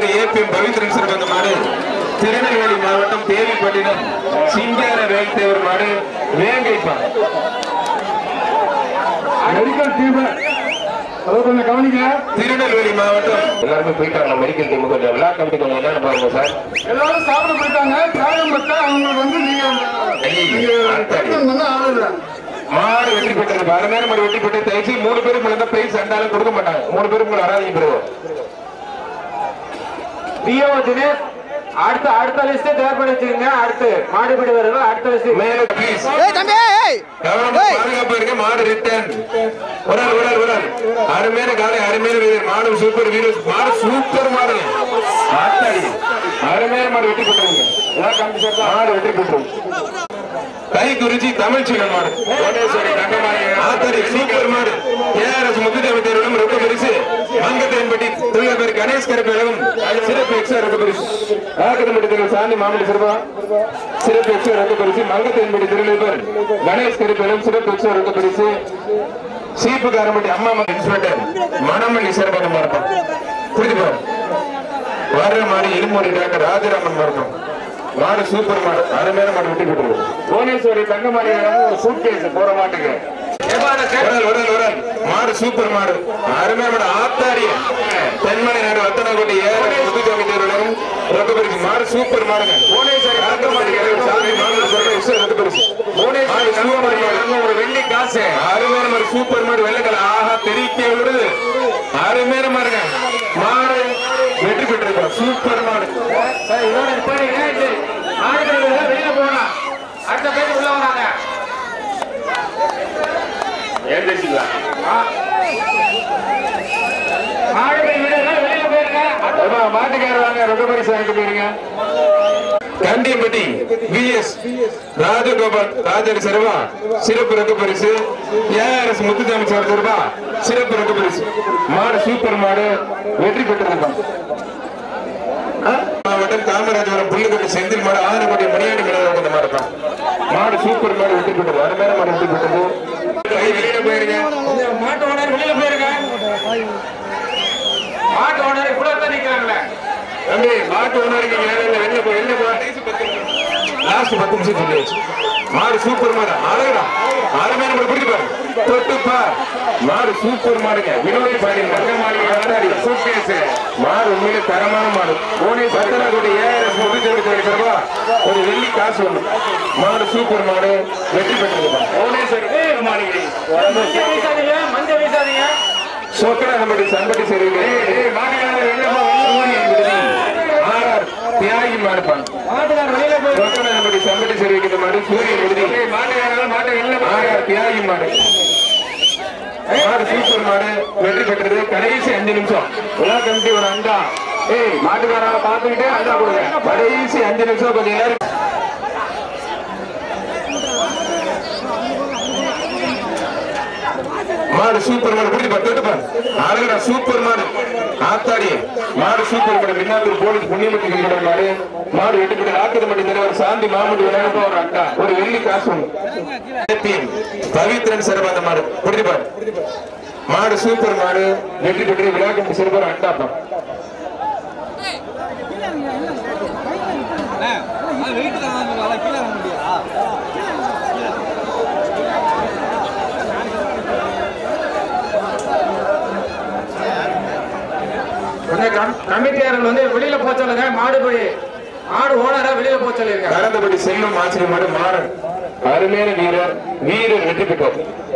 Madurai APM Pavithran sir வந்த மாடு திருநெல்வேலி மாவட்டம் தேவிப்பட்டினம் சிங்கார வேல்தேவர் மாடு வேங்கைப்பா மெடிக்கல் டீம் அதை கொஞ்சம் கவனிங்க திருநெல்வேலி மாவட்டம் எல்லாருமே போயிட்டாங்க மெடிக்கல் டீம் கொஞ்சம் விழா கமிட்டி கொஞ்சம் என்னன்னு பாருங்க சார் எல்லாரும் சாப்பிட போயிட்டாங்க தியாகம் பட்டா அவங்க வந்து நீங்க ஐயையோ, நீங்க ஆத்தாடி. கட்டணம் பண்ண ஆளுங்க மாடு வெற்றி பெற்றது அரை நேரம் மாடு வெற்றி பெற்று தயச்சு மூணு பேருக்கு மேல பிரைஸ் ரெண்டாலும் கொடுக்க மாட்டாங்க மூணு பேருக்கு மேல வராதீங்க பிறகு பிஓ தினேஷ் அடுத்த அடுத்த லிஸ்ட் தயார் பண்ணி வச்சுக்கோங்க அடுத்து மாடுபிடி வீரர்கள் அடுத்த லிஸ்ட் மேல ப்ளீஸ் ஏய் தம்பி ஏய் கவனமா பாதுகாப்பா இருங்க மாடு ரிட்டர்ன் ஒரு ஆள் ஒரு ஆள் ஒரு ஆள் அருமையான காலை அருமையான வீரர் மாடு சூப்பர் வீரர் மாடு சூப்பர் மாடு ஆத்தாடி அருமையான மாடு வெற்றி பெற்றுருங்க மாடு வெற்றி பெற்றுரும் கை குறிச்சி தமிழ் சீனன் மாடு ஆத்தாடி சூப்பர் மாடு ஏஆர்எஸ் முத்துதேவ தேர்விடம் ரொம்ப பரிசு மங்கத்தேன்பட்டி தொழிலதிபர் கணேஷ் கருப்பழகம் சிறப்பு எக்ஸ்ட்ரா ரொம்ப பரிசு ஆக்கதம்பட்டி தேர்வு சாந்தி மாமல்லி சிறப்பா சிறப்பு எக்ஸ்ட்ரா ரொம்ப பரிசு மங்கத்தேன்பட்டி தொழிலதிபர் கணேஷ் கருப்பழகம் சிறப்பு எக்ஸ்ட்ரா ரொம்ப பரிசு சீப்பு காரம்பட்டி அம்மா மகன் இன்ஸ்பெக்டர் மணமல்லி சிறப்பான மாறுப்பான் புரிஞ்சு போ வர்ற மாடு இருமொழி டாக்டர் ராஜராமன் மருத்துவம் மாடு சூப்பர் மாடு அருமையான மாடு விட்டு விட்டு புவனேஸ்வரி தங்க மாடு சூட் கேஸ் போற மாட்டுக்கு உடல் உடல் உடல் மாடு சூப்பர் மாடு அருமையான மாடு ஆத்தாரிய தென்மலை நாடு வத்தனக்கோட்டை ஏற முத்துசாமி தேர்வுலகம் ரத்த பரிசு மாடு சூப்பர் மாடுங்க புவனேஸ்வரி தங்க மாடு சாமி மாடு சொல்ற விஷயம் ரத்த பரிசு புவனேஸ்வரி தங்க மாடு ஒரு வெள்ளி காசு அருமையான மாடு சூப்பர் மாடு வெள்ளக்கல ஆஹா தெரிவிக்க விடுது அருமையான மாடுங்க மாடு வெற்றி பெற்றிருக்கோம் சூப்பர் மாடு சார் இதோட நிப்பாட்டிங்க இது மாடுபிடி வீரர்கள் வெளியில போகலாம் அடுத்த பேர் உள்ள வராங்க மாடுபிடி வீரர்கள் வெளியில போயிருங்க அடுத்த ஏம்மா, மாட்டுக்காரர் வாங்க ரொக்க பரிசு வாங்கிட்டு போயிருங்க கண்டியம்பட்டி விஎஸ் ராஜகோபால் ராஜர் சிறவா சிறப்பு ரொக்க பரிசு ஏஆர்எஸ் முத்துசாமி சார் சிறவா சிறப்பு ரொக்க பரிசு மாடு சூப்பர் மாடு வெற்றி பெற்றிருக்கோம் மாவட்டம் காமராஜபுரம் புள்ளிக்கொட்டி செந்தில் மாடு ஆனக்கோட்டை மணியாண்டி மேடம் கொண்ட மாடு தான். மாடு சூப்பர் மாடு வெற்றி பெற்றது அருமையான மாடு வெற்றி பெற்றது கை வெளியில போயிருங்க இந்த மாட்டு ஓனர் வெளியில போயிருங்க மாட்டு ஓனர் இவ்வளவு தான் நிக்கிறாங்களே தம்பி மாட்டு ஓனருக்கு வேலையில வெளில போ வெளில போ லாஸ்ட் பத்து நிமிஷம் சொல்லியாச்சு மாடு சூப்பர் மாடு அழகுடா அருமையான மாடு பிடிச்சு பாரு தொட்டு பார் மாடு சூப்பர் மாடுங்க வினோதி பாடி மங்க மாடு சூப்பேஸ் மாடு உண்மையிலே தரமான மாடு போனே சத்தனாகுடி ஏஆர்எஸ் முதுச்சோடி கோயில் சார்பா ஒரு வெள்ளி காசு ஒண்ணு மாடு சூப்பர் மாடு வெற்றி பெற்றிருப்பான் புவனேஸ்வரி மஞ்சள் வீசாதீங்க மஞ்சள் வீசாதீங்க சோக்கரா நம்முடைய சம்பட்டி சரியில்லை ஆர்ஆர் தியாகி மாடுப்பான் மாட்டுக்கார் வெளியில போய் சோக்கரா நம்முடைய சம்பட்டி சரிவிக்கிற மாடு சூரியன் விடுதி ஆர்ஆர் தியாகி மாடு மாடு சூப்பர் மாடு வெற்றி பெற்றது கடைசி அஞ்சு நிமிஷம் விழா கமிட்டி ஒரு அண்டா ஏய் மாட்டுக்காரா பார்த்துக்கிட்டே அண்டா கொடுங்க கடைசி அஞ்சு நிமிஷம் கொஞ்சம் நேரம் மாடு சூப்பர் மாடு பிடிச்சு பாரு தொட்டு பாரு அழகுடா சூப்பர் மாடு ஆத்தாடி மாடு சூப்பர் மாடு மின்னாத்தூர் போலீஸ் புண்ணியமட்டி கம்பட மாடு மாடு வெட்டுப்பட்டு ஆக்கதமட்டி தலைவர் சாந்தி மாமூடி விநாயகப்பா ஒரு அண்டா ஒரு வெள்ளி காசு ஒண்ணு APM, பவித்ரன் சிறப்பான மாடு பிடிச்சு பாரு மாடு சூப்பர் மாடு வெற்றி பெற்று விழா கம்பி சிறப்பான அண்டாப்பா கொஞ்சம் கம்- கமிட்டியாளர்கள் வந்து வெளியில போக சொல்லுங்க மாடுபடி மாடு ஓனரா வெளியில போக சொல்லிருங்க கலந்தபடி செல்லும் ஆச்சரியம் மாடு மாறன் அருமையான வீரர் வீரர் வெற்றி பெற்றார்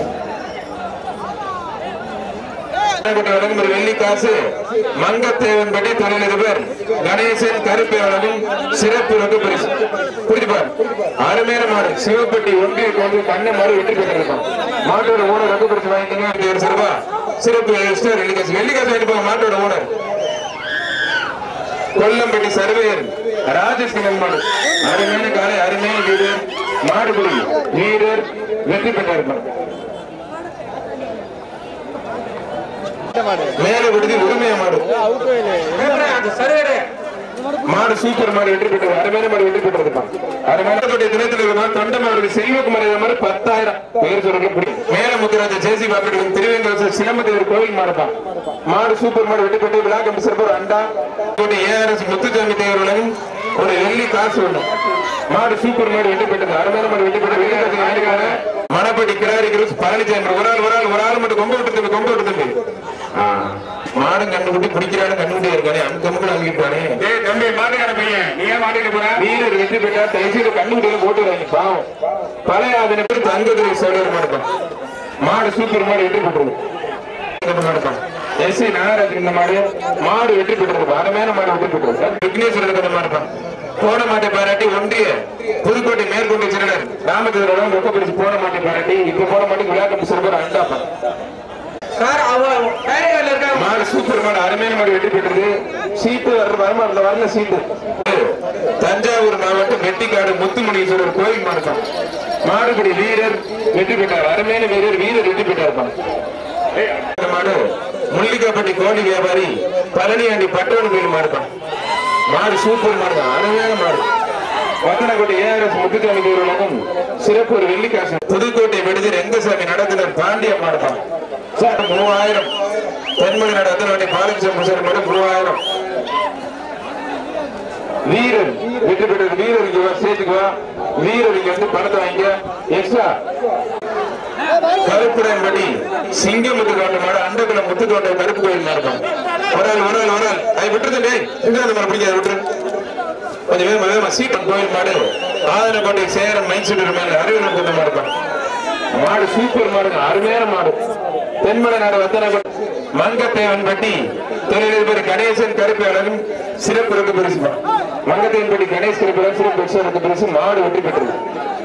வழங்கும் ஒரு வெள்ளி காசு மங்கத்தேவன் படி தொழிலதிபர் கணேசன் கருப்பை வழங்கும் சிறப்பு ரொக்க பரிசு புரிஞ்சுப்பார் அருமையான மாடு சிவப்பட்டி ஒன்றிய கொண்டு கண்ணை மாடு வெற்றி பெற்றிருக்கோம் மாட்டோட ஓனர் ரொக்க பரிசு வாங்கிட்டீங்க அப்படி ஒரு சிறப்பா சிறப்பு எக்ஸ்ட்ரா வெள்ளி காசு வெள்ளி காசு வாங்கிட்டு போங்க மாட்டோட ஓனர் கொல்லம்பட்டி சர்வேயர் ராஜசிங்கன் மாடு அருமையான காலை அருமையான வீரர் மாடுபடி வீரர் வெற்றி பெற்றிருப்பார் மேல விடுதி உரிமைய மாடு அந்த சர்வேரு மாடு சூப்பர் மாடு வெற்றி பெற்றது அருமையான மாடு வெற்றி பெற்றதுப்பா அருமையான தினத்தில் இருக்கிற தொண்டமாடு செல்வகுமார் இந்த மாதிரி பத்தாயிரம் பேர் சொல்றது பிடிக்கும் மேல முத்துராஜ ஜேசி பாக்கெட் திருவேங்கல் சிலம்பத்தேவர் கோவில் மாடுப்பா மாடு சூப்பர் மாடு வெற்றி பெற்று விழா கம்பி சிறப்பு ஒரு அண்டா ஏஆர்எஸ் முத்துசாமி தேவர்களும் ஒரு வெள்ளி காசு ஒண்ணு மாடு சூப்பர் மாடு வெற்றி பெற்றது அருமையான மாடு வெற்றி பெற்றது வெள்ளி காசு வாங்கிருக்காங்க மணப்பட்டி கிராரி கிருஸ் பழனிசாமி ஒரு ஆள் ஒரு ஆள் ஒரு ஆள் மட்டும் கொம்பு விட்டு தம்பி கொம்பு விட்டு தம்பி ஆ, மாடும் கண்டுபிடி பிடிக்கிறான்னு கண்டுபிடி இருக்கானே அந்த கம்பு அழுகிப்பானே ஏய் தம்பி மாட்டுக்கார பையன் நீ ஏன் மாட்டிட்டு போற வீரர் வெற்றி பெற்றா தயவுசெய்து கண்டுபிடியில போட்டுறாங்க பாவம் பழைய அதனை பேர் தங்கதுரை சோழர் மாடுப்பான் மாடு சூப்பர் மாடு வெற்றி பெற்றது மாடுப்பான் எஸ் நாகராஜ் இந்த மாடு மாடு வெற்றி பெற்றது அருமையான மாடு வெற்றி பெற்றது விக்னேஸ்வரர் இருக்கிற மாடுப்பான் போன மாட்டை பாராட்டி ஒன்றிய புதுக்கோட்டை மேற்கொண்ட சிறனர் ராமச்சந்திரோட ரொக்க பிடிச்சு போன மாட்டை பாராட்டி இப்ப போன மாட்டுக்கு விளையாட்டு சிறப்பு அண்டாப்பான் சார் அவங்க டைரியில் இருக்க மாடு சூப்பர் மாடு அருமையான மாடு வெற்றி பெற்றது சீட்டு வர வரமாடல வரல சீட்டு தஞ்சாவூர் மாவட்டம் வெட்டிக்காடு முத்துமணீஸ்வரர் கோயில் மாடுதான் மாடுபடி வீரர் வெற்றி பெற்றார் அருமையான வீரர் வீரர் வெற்றி பெற்றார் இந்த மாடு முள்ளிக்காப்பட்டி கோழி வியாபாரி பழனியாண்டி பட்டவன் கோயில் மாடுதான் மாடு சூப்பர் மாடு தான் அருமையான மாடு வத்தனக்கோட்டை ஏஆர்எஸ் முத்துசாமி தேவர்களுக்கும் சிறப்பு ஒரு வெள்ளிக்காசு புதுக்கோட்டை விடுதல் ரங்கசாமி நடத்தினர் பாண்டிய மாடுதான் சார் மூவாயிரம் தென்மொழி நாடு வத்தனக்கோட்டை பாலகிருஷ்ண சார் மட்டும் மூவாயிரம் வீரர் வெற்றி பெற்றது வீரர் இங்க வா சேர்த்துக்கு வா வீரர் இங்க வந்து பணத்தை வாங்கிக்க எக்ஸ்ட்ரா கருப்புடன்படி சிங்கமுத்து தோட்ட மாடு அண்டகுளம் முத்து தோட்ட கருப்பு கோயில் மாடுதான் ஒரு ஆள் ஒரு ஆள் ஒரு ஆள் அதை விட்டுருது டேய் இந்த மாதிரி பிடிக்காத விட்டுரு கொஞ்சம் வேகமா வேகமா சீட்டன் கோயில் மாடு ஆதனக்கோட்டை சேரன் மைசூர் மேல அறிவியல் கொண்ட மாடுதான் மாடு சூப்பர் மாடுங்க அருமையான மாடு தென்மலை நாடு வத்தனக்கோட்டை மங்கத்தேவன் பட்டி தொழிலதிபர் கணேசன் கருப்பேலனும் சிறப்பு இருக்கு பரிசு மங்கத்தேவன் பட்டி கணேஷ் கருப்பேலன் சிறப்பு பரிசு இருக்கு பரிசு மாடு வெற்றி பெற்றது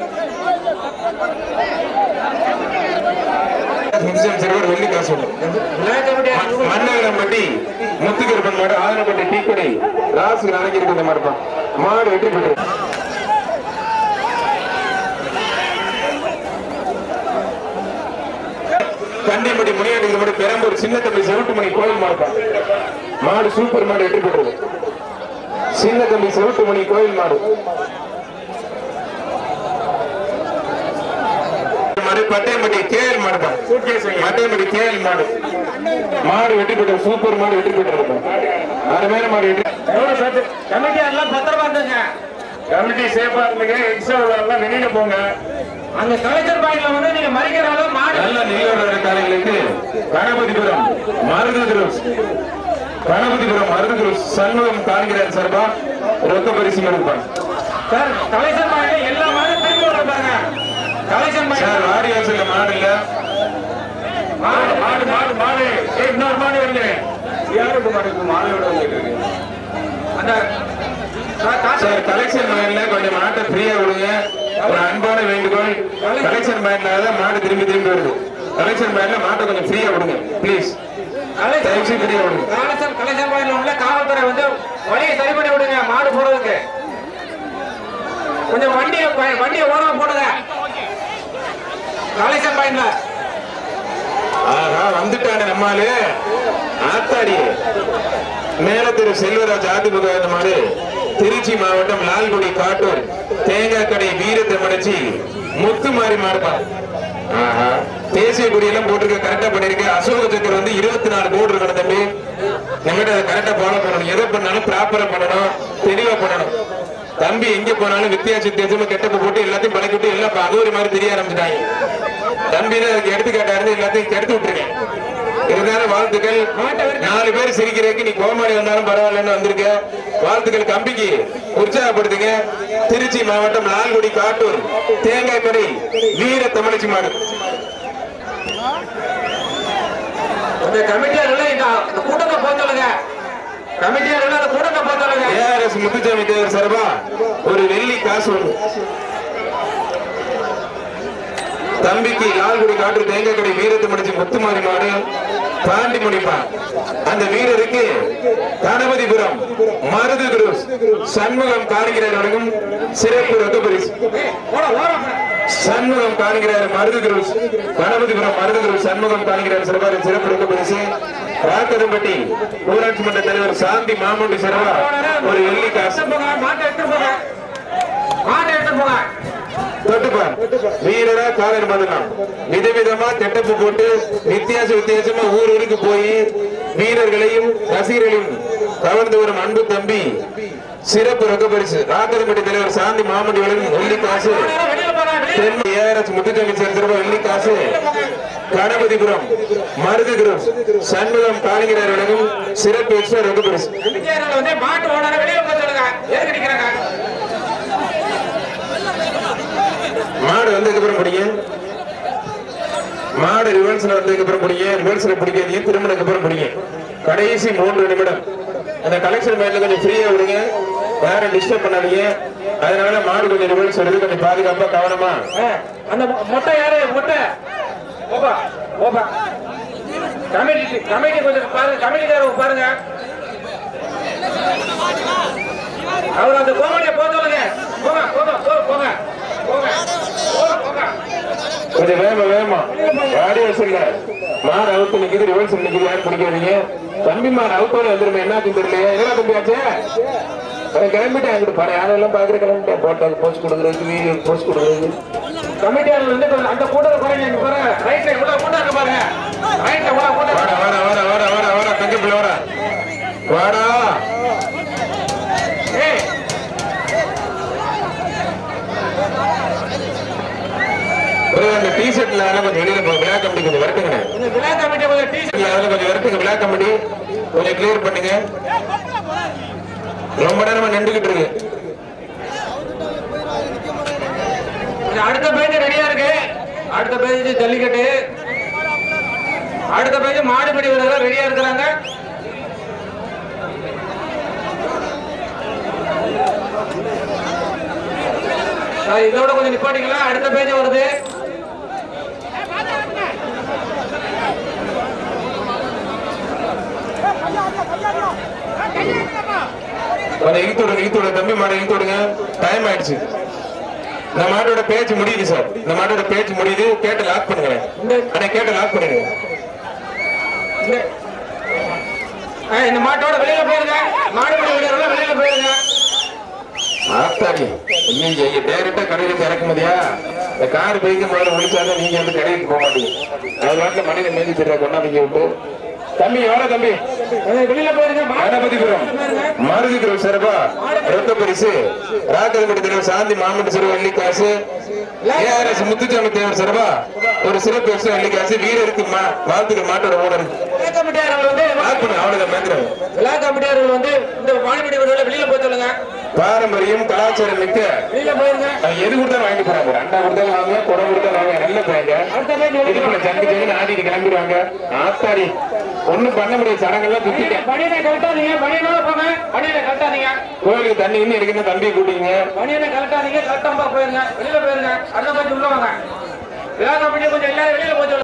நிமிஷம் சிறுவர் வெள்ளி காசு ஒண்ணு. மன்னகரம்பட்டி முத்துக்கருப்பன் மாடு ஆதனப்பட்டி டீக்கடை ராசு நாளைக்கு இருக்கு இந்த மாடுப்பான் மாடு வெற்றி பெற்றது கண்டிப்படி முனியாண்டி இந்த மாடு பெரம்பூர் சின்ன தம்பி செவட்டு மணி கோயில் மாடுப்பான் மாடு சூப்பர் மாடு வெற்றி பெற்றது சின்ன தம்பி செவட்டு மணி கோயில் மாடு மாடு பட்டையம்பட்டி கேஎல் மாடுப்பா பட்டையம்பட்டி கேஎல் மாடு மாடு வெற்றி பெற்றது சூப்பர் மாடு வெற்றி பெற்றது அருமையான மாடு வெற்றி எவ்வளவு சத்து கமிட்டி எல்லாம் பத்திரமா இருந்துங்க கமிட்டி சேஃபா இருந்துங்க எக்ஸ்ட்ரா எல்லாம் வெளியில போங்க அந்த கலெக்டர் பாயிண்ட்ல வந்து நீங்க மறிக்கிற அளவு மாடு நல்ல நிலையோட காலைகளுக்கு கணபதிபுரம் மருது குரூஸ் கணபதிபுரம் மருது குரூஸ் சண்முகம் காண்கிறார் சார்பா ரொக்க பரிசு கொடுப்பான் சார் கலெக்டர் பாயிண்ட்ல எல்லா மாடும் திரும்பி விட பாருங்க கலெக்ஷன் சார் பாயிண்ட் வாரியாசில மாடு இல்ல மாடு மாடு மாடு மாடு ஏய், இன்னொரு மாடு வருங்க யாருக்கு மாடு மாலையோட வந்துருக்கு அந்த சார், காசு சார் கலெக்ஷன் மைண்ட்ல கொஞ்சம் மாட்டை ஃப்ரீயா விடுங்க ஒரு அன்பான வேண்டுகோள் கலெக்ஷன் மைண்ட்ல தான் மாடு திரும்பி திரும்பி வருது கலெக்ஷன் மைண்ட்ல மாட்டை கொஞ்சம் ஃப்ரீயா விடுங்க ப்ளீஸ் தயவு செய்து ஃப்ரீயா விடுங்க கலெக்ஷன் கலெக்ஷன் பாயிண்ட்ல உள்ள காவல்துறை வந்து வழியை சரி பண்ணி விடுங்க மாடு போடுறதுக்கு கொஞ்சம் வண்டியை ப- வண்டியை ஓரமா போடுங்க கலெக்ஷன் பாயிண்ட்ல ஆஹா வந்துட்டானே நம்மாலு ஆத்தாடி மேலத்திரு செல்வராஜ் அதிமுக இந்த மாடு திருச்சி மாவட்டம் லால்குடி காட்டூர் தேங்காய் கடை வீரத்தை மடைச்சி முத்து மாறி மாடுப்பான் ஆஹா தேசிய கொடியெல்லாம் போட்டிருக்க கரெக்டா பண்ணிருக்க அசோக சக்கர் வந்து இருபத்தி நாலு கோடு இருக்கணும் தம்பி நம்மகிட்ட அதை கரெக்டா ஃபாலோ பண்ணணும் எதை பண்ணாலும் ப்ராப்பரா பண்ணணும் தெளிவா பண்ணணும் தம்பி எங்க போனாலும் வித்தியாச வித்தியாசமா கெட்டப்பு போட்டு எல்லாத்தையும் பழக்கி விட்டு எல்லாம் இப்ப அது ஒரு மாதிரி தெரிய ஆரம்பிச்சிட்டாங்க தம்பி தான் அதுக்கு எடுத்துக்காட்டா இருந்து எல்லாத்தையும் கெடுத்து விட்டுருக்கேன் இருந்தாலும் வாழ்த்துக்கள் நாலு பேர் சிரிக்கிறதுக்கு நீ கோமாளி வந்தாலும் பரவாயில்லன்னு வந்திருக்க வாழ்த்துக்கள் கம்பிக்கு உற்சாகப்படுத்துங்க திருச்சி மாவட்டம் லால்குடி காட்டூர் தேங்காய் கடை வீர தமிழச்சி மாடு அந்த கமிட்டியாளர்கள இந்த இந்த கூட்டத்தை போக சொல்லுங்க கமிட்டியாளர்கள அந்த கூட்டத்தை போக சொல்லுங்க ஏஆர்எஸ் முத்துசாமி தேவர் சார்பா ஒரு வெள்ளி காசு ஒண்ணு தம்பிக்கு லால்குடி காற்று தேங்காய் கடை வீரத்தை முடிச்சு முத்துமாரி மாடு தாண்டி முடிப்பான் அந்த வீரருக்கு கணபதிபுரம் மருது குரு சண்முகம் காரிகிறவர்களுக்கும் சிறப்பு ரொக்க பரிசு ஏய், போடா, ஓரம் போடா. சண்முகம் காணுகிறார் மருது குரு கணபதிபுரம் மருது குரு சண்முகம் காணுகிறார் சிறப்பாக சிறப்பு இருக்க பரிசு ராக்கதம்பட்டி ஊராட்சி மன்ற தலைவர் சாந்தி மாமுண்டி சிறவா ஒரு வெள்ளி காசு போங்க மாட்டை எடுத்து போங்க மாட்டை எடுத்து போங்க தொட்டுப்பார் வீரரா காலர் பண்ணலாம் விதவிதமா கெட்டப்பு போட்டு வித்தியாச வித்தியாசமா ஊர் ஊருக்கு போய் வீரர்களையும் ரசிகர்களையும் கவர்ந்து வரும் அன்பு தம்பி சிறப்பு ரொக்க பரிசு ராக்கதம்பட்டி தலைவர் சாந்தி மாமண்டி வழங்கும் வெள்ளி காசு வெளியில போங்க வெளியில தென் ஏஆர்எஸ் முத்துச்சாமி சேர்ந்த வெள்ளி காசு கணபதிபுரம் மருது குரு சண்முகம் காலிங்கர் வழங்கும் சிறப்பு எக்ஸ்ட்ரா ரொக்க பரிசு கமிட்டியாரர்கள் வந்து மாட்டு ஓனரை வெளியில போக சொல்லுங்க எதுக்கு நிக்கிறாங்க மாடு வந்ததுக்கு அப்புறம் பிடிங்க மாடு ரிவர்ஸ்ல வந்ததுக்கு அப்புறம் பிடிங்க ரிவர்ஸ்ல பிடிக்காதீங்க திரும்பினதுக்கு அப்புறம் பிடிங்க கடைசி மூன்று நிமிடம் அந்த கலெக்ஷன் மேட்ல கொஞ்சம் ஃப்ரீயா விடுங்க யாரும் டிஸ்டர்ப் பண்ணாதீங்க அதனால மாடு கொஞ்சம் ரிவர்ஸ் வருது கொஞ்சம் பாதுகாப்பா கவனமா ஏ, அந்த மொ- மொட்டை யாரு மொட்டை ஓபா ஓபா கமிட்டி கமிட்டி கொஞ்சம் பாருங்க கமிட்டிக்காரங்க பாருங்க அவர் அந்த கோமடியை போக சொல்லுங்க போங்க போங்க போங்க போங்க போங்க போங்க போங்க கொஞ்சம் வேகமா வேகமா வாடி வசல்ல மாடு அவுத்து நிக்குது ரிவர்ஸ் நிக்குது யாரும் பிடிக்காதீங்க தம்பி மாடு அவுத்தோட வந்துருமே என்ன தெரியல என்ன தம்பி ஆச்சு அப்புறம் கிளம்பிட்டேன் அங்கிட்டு பாரு யாரெல்லாம் பாக்குற கிளம்பிட்டேன் போட்டோ போஸ்ட் கொடுக்குறது வீடியோ போஸ்ட் கொடுக்குறது கமிட்டியாளர் வந்து கொஞ்சம் அந்த கூட்டத்தை குறைங்க இங்க பாருங்க ரைட்ல இவ்வளவு கூட்டம் இருக்கு பாருங்க ரைட்ல இவ்வளவு கூட்டம் வாடா வாடா வாடா வாடா வாடா வாடா தங்க பிள்ளை வாடா வாடா ஏய் ஒரு அந்த டி ஷர்ட்ல கொஞ்சம் வெளியில போ விழா கமிட்டி கொஞ்சம் வரட்டுங்க இந்த விழா கமிட்டி கொஞ்சம் டீ அதெல்லாம் கொஞ்சம் வரட்டுங்க விழா கமிட்டி கொஞ்சம் கிளியர் பண்ணுங்க ரொம்ப நேரமா நின்றுகிட்டு இருக்கு அடுத்த பேஜ் ரெடியா இருக்கு அடுத்த பேஜ் ஜல்லிக்கட்டு அடுத்த பேஜ் மாடுபிடி வீரர்கள் ரெடியா இருக்கிறாங்க ஆ, இதோட கொஞ்சம் நிப்பாட்டிக்கலாம் அடுத்த பேஜ் வருது கொஞ்சம் இழுத்துடுங்க இழுத்துடுங்க தம்பி மாடை இழுத்துடுங்க டைம் ஆயிடுச்சு இந்த மாட்டோட பேச்சு முடியுது சார் இந்த மாட்டோட பேச்சு முடியுது கேட்டு லாக் பண்ணுங்க அண்ணா கேட்டு லாக் பண்ணுங்க இந்த ஆ, இந்த மாட்டோட வெளியில போயிருங்க மாடுபிடி வீரர்கள் வெளியில போயிருங்க ஆத்தாடி நீங்க இங்க டைரக்டா கடையில இறக்க முடியா இந்த கார் பைக்கு மாடு முடிச்சாதான் நீங்க வந்து கடைக்கு போக மாட்டீங்க அது வாட்டில மனித மேதி தெரியல கொண்டாந்தீங்க விட்டு தம்பி எவ்வளோ தம்பி ஆ, வெளியில போயிருங்க கணபதிபுரம் மருதுக்குறள் சிறப்பா ரொக்க பரிசு ராக்கதமட்டி தலைவர் சாந்தி மாமட்ட சிறு வெள்ளி காசு ஏஆர்எஸ் முத்துச்சாமி தேவர் சிறப்பா ஒரு சிறப்பு எக்ஸ்ட்ரா வெள்ளி காசு வீரருக்கு மா- வாழ்த்துக்கள் மாட்டோட ஓனர் விழா கமிட்டியாளர்கள் வந்து லாக் பண்ணு அவ்வளவுதான் மேந்திரம் விழா கமிட்டியாளர்கள் வந்து இந்த மாடுபிடி வீரர்களை வெளியில போய் சொல்லுங்க பாரம்பரியம் கலாச்சாரம் மிக்க வெளியில போயிருங்க அவங்க எது கொடுத்தாலும் வாங்கிட்டு போறாங்க அண்டா கொடுத்தாலும் வாங்க குடம் கொடுத்தாலும் வாங்க நல்ல பையங்க அடுத்த பேஜ் இதுக்குள்ள சங்கு சங்கு ஆடிட்டு கிளம்பிடுவாங்க ஆத்தாடி ஒண்ணும் பண்ண முடியாது சடங்கெல்லாம் சுத்திட்டேன் பணியனை கழட்டாதீங்க பணியனோட போங்க பணியனை கழட்டாதீங்க கோயிலுக்கு தண்ணி இன்னும் எடுக்கணும் தம்பி கூட்டிங்க பணியனை கழட்டாதீங்க கழட்டாம போயிருங்க வெளியில போயிருங்க அடுத்த பேஜ் உள்ள வாங்க விழா கமிட்டி கொஞ்சம் எல்லாரும் வெளியில